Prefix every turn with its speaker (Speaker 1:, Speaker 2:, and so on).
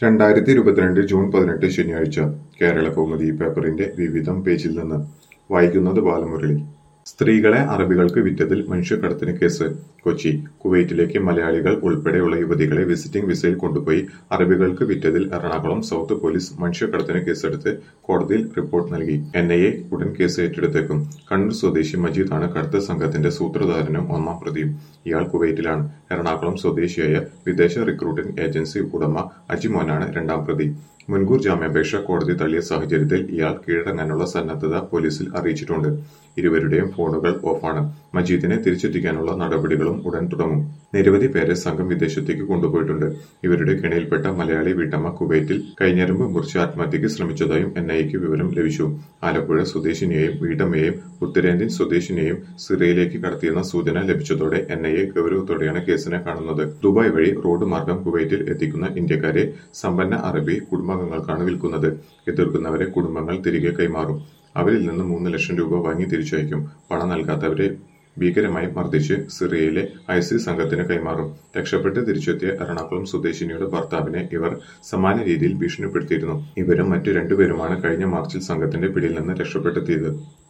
Speaker 1: രണ്ടായിരത്തി ഇരുപത്തിരണ്ട് ജൂൺ പതിനെട്ട് ശനിയാഴ്ച കേരള കൗമുദി പേപ്പറിന്റെ വിവിധം പേജിൽ നിന്ന് വായിക്കുന്നത് ബാലമുരളി സ്ത്രീകളെ അറബികൾക്ക് വിറ്റതിൽ മനുഷ്യക്കടത്തിന് കേസ് കൊച്ചി കുവൈറ്റിലേക്ക് മലയാളികൾ ഉൾപ്പെടെയുള്ള യുവതികളെ വിസിറ്റിംഗ് വിസയിൽ കൊണ്ടുപോയി അറബികൾക്ക് വിറ്റതിൽ എറണാകുളം സൗത്ത് പോലീസ് മനുഷ്യക്കടത്തിന് കേസെടുത്ത് കോടതിയിൽ റിപ്പോർട്ട് നൽകി എൻ ഐ എ ഉടൻ കേസ് ഏറ്റെടുത്തേക്കും കണ്ണൂർ സ്വദേശി മജീദാണ് കടത്ത് സംഘത്തിന്റെ സൂത്രധാരനും ഒന്നാം പ്രതിയും ഇയാൾ കുവൈറ്റിലാണ് എറണാകുളം സ്വദേശിയായ വിദേശ റിക്രൂട്ടിംഗ് ഏജൻസി ഉടമ അജിമോനാണ് രണ്ടാം പ്രതി മുൻകൂർ ജാമ്യാപേക്ഷ കോടതി തള്ളിയ സാഹചര്യത്തിൽ ഇയാൾ കീഴടങ്ങാനുള്ള സന്നദ്ധത പോലീസിൽ അറിയിച്ചിട്ടുണ്ട് ഇരുവരുടെയും ഫോണുകൾ ഓഫാണ് മജീദിനെ തിരിച്ചെത്തിക്കാനുള്ള നടപടികളും ഉടൻ തുടങ്ങും നിരവധി പേരെ സംഘം വിദേശത്തേക്ക് കൊണ്ടുപോയിട്ടുണ്ട് ഇവരുടെ കെണിയിൽപ്പെട്ട മലയാളി വീട്ടമ്മ കുവൈറ്റിൽ കൈഞ്ഞരമ്പ് മുറിച്ച് ആത്മഹത്യക്ക് ശ്രമിച്ചതായും എൻ ഐക്ക് വിവരം ലഭിച്ചു ആലപ്പുഴ സ്വദേശിനിയെയും വീട്ടമ്മയെയും ഉത്തരേന്ത്യൻ സ്വദേശിനിയെയും സിറിയയിലേക്ക് കടത്തിയെന്ന സൂചന ലഭിച്ചതോടെ എൻ ഐ എ ഗൗരവത്തോടെയാണ് കേസിനെ കാണുന്നത് ദുബായ് വഴി റോഡ് മാർഗം കുവൈറ്റിൽ എത്തിക്കുന്ന ഇന്ത്യക്കാരെ സമ്പന്ന അറബി കുടുംബാംഗങ്ങൾക്കാണ് വിൽക്കുന്നത് എതിർക്കുന്നവരെ കുടുംബങ്ങൾ തിരികെ കൈമാറും അവരിൽ നിന്ന് മൂന്ന് ലക്ഷം രൂപ വാങ്ങി തിരിച്ചയക്കും പണം നൽകാത്തവരെ ഭീകരമായി മർദ്ദിച്ച് സിറിയയിലെ ഐസിസ് സംഘത്തിന് കൈമാറും രക്ഷപ്പെട്ട് തിരിച്ചെത്തിയ എറണാകുളം സ്വദേശിനിയുടെ ഭർത്താവിനെ ഇവർ സമാന രീതിയിൽ ഭീഷണിപ്പെടുത്തിയിരുന്നു ഇവരും മറ്റു രണ്ടുപേരുമാണ് കഴിഞ്ഞ മാർച്ചിൽ സംഘത്തിന്റെ പിടിയിൽ നിന്ന് രക്ഷപ്പെടുത്തിയത്